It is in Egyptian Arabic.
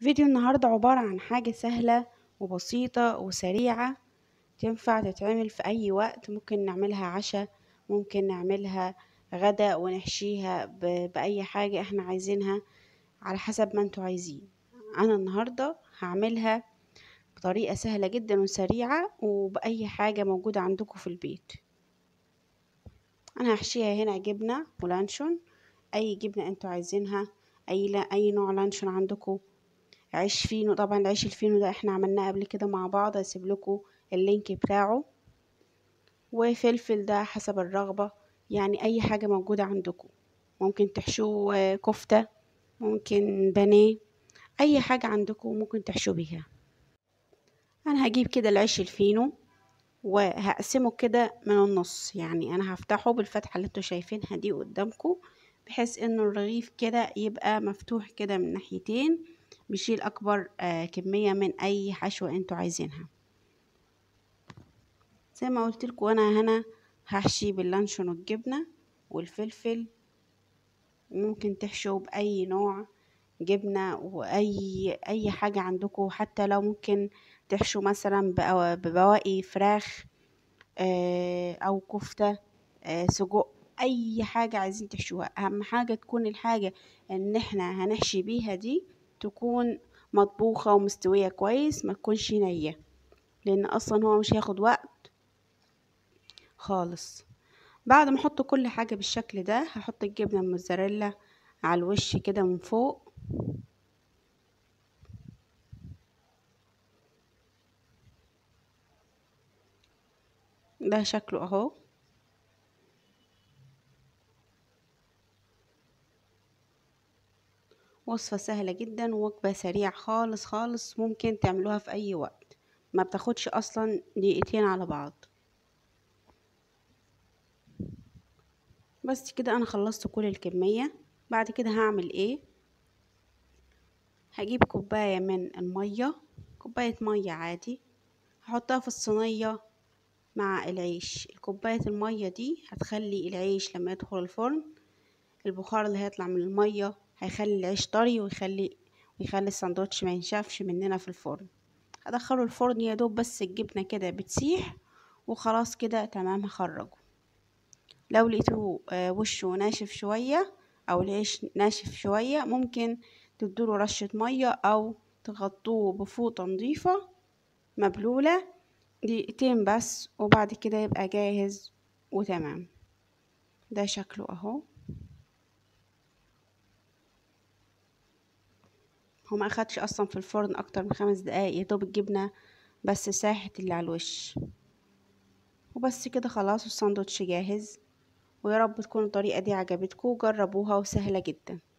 فيديو النهاردة عبارة عن حاجة سهلة وبسيطة وسريعة تنفع تتعمل في أي وقت ممكن نعملها عشاء ممكن نعملها غدا ونحشيها بأي حاجة احنا عايزينها على حسب ما انتوا عايزين أنا النهاردة هعملها بطريقة سهلة جدا وسريعة وبأي حاجة موجودة عندكم في البيت أنا هحشيها هنا جبنة ولانشون أي جبنة انتوا عايزينها أي, لا أي نوع لانشون عندكم عيش فينو طبعا العيش الفينو ده احنا عملناه قبل كده مع بعض هسيب لكم اللينك بتاعه وفلفل ده حسب الرغبة يعني اي حاجة موجودة عندكم ممكن تحشوه كفتة ممكن بانيه اي حاجة عندكم ممكن تحشوا بيها انا هجيب كده العيش الفينو وهقسمه كده من النص يعني انا هفتحه بالفتحة اللي انتوا شايفينها دي قدامكم بحيث انه الرغيف كده يبقى مفتوح كده من ناحيتين بيشيل اكبر آه كمية من اي حشوة انتوا عايزينها زي ما قلت لكم انا هنا هحشي باللانشون والجبنة والفلفل ممكن تحشوا باي نوع جبنة واي اي حاجة عندكم حتى لو ممكن تحشوا مثلا ببواقي فراخ آه او كفتة آه سجق اي حاجة عايزين تحشوها اهم حاجة تكون الحاجة ان احنا هنحشي بيها دي تكون مطبوخة ومستوية كويس ما تكونش نية لان اصلا هو مش هياخد وقت خالص بعد ما احط كل حاجة بالشكل ده هحط الجبنة الموزاريلا على الوش كده من فوق ده شكله اهو وصفة سهلة جدا ووجبة سريعة خالص خالص ممكن تعملوها في أي وقت ما بتاخدش أصلا دقيقتين على بعض بس كده أنا خلصت كل الكمية بعد كده هعمل ايه هجيب كوباية من المية كوباية مية عادي هحطها في الصينية مع العيش الكوباية المية دي هتخلي العيش لما يدخل الفرن البخار اللي هيطلع من المية هيخلي العيش طري ويخلي ويخلي الساندوتش ما ينشفش مننا في الفرن هدخله الفرن يا دوب بس الجبنة كده بتسيح وخلاص كده تمام هخرجه لو لقيته وشه ناشف شوية او العيش ناشف شوية ممكن تدوله رشة مية او تغطوه بفوطة نظيفة مبلولة دقيقتين بس وبعد كده يبقى جاهز وتمام ده شكله اهو هو ما اخدش اصلا في الفرن اكتر من خمس دقايق يا دوب الجبنه بس ساحت اللي على الوش وبس كده خلاص الساندوتش جاهز ويا رب تكون الطريقه دي عجبتكم جربوها وسهله جدا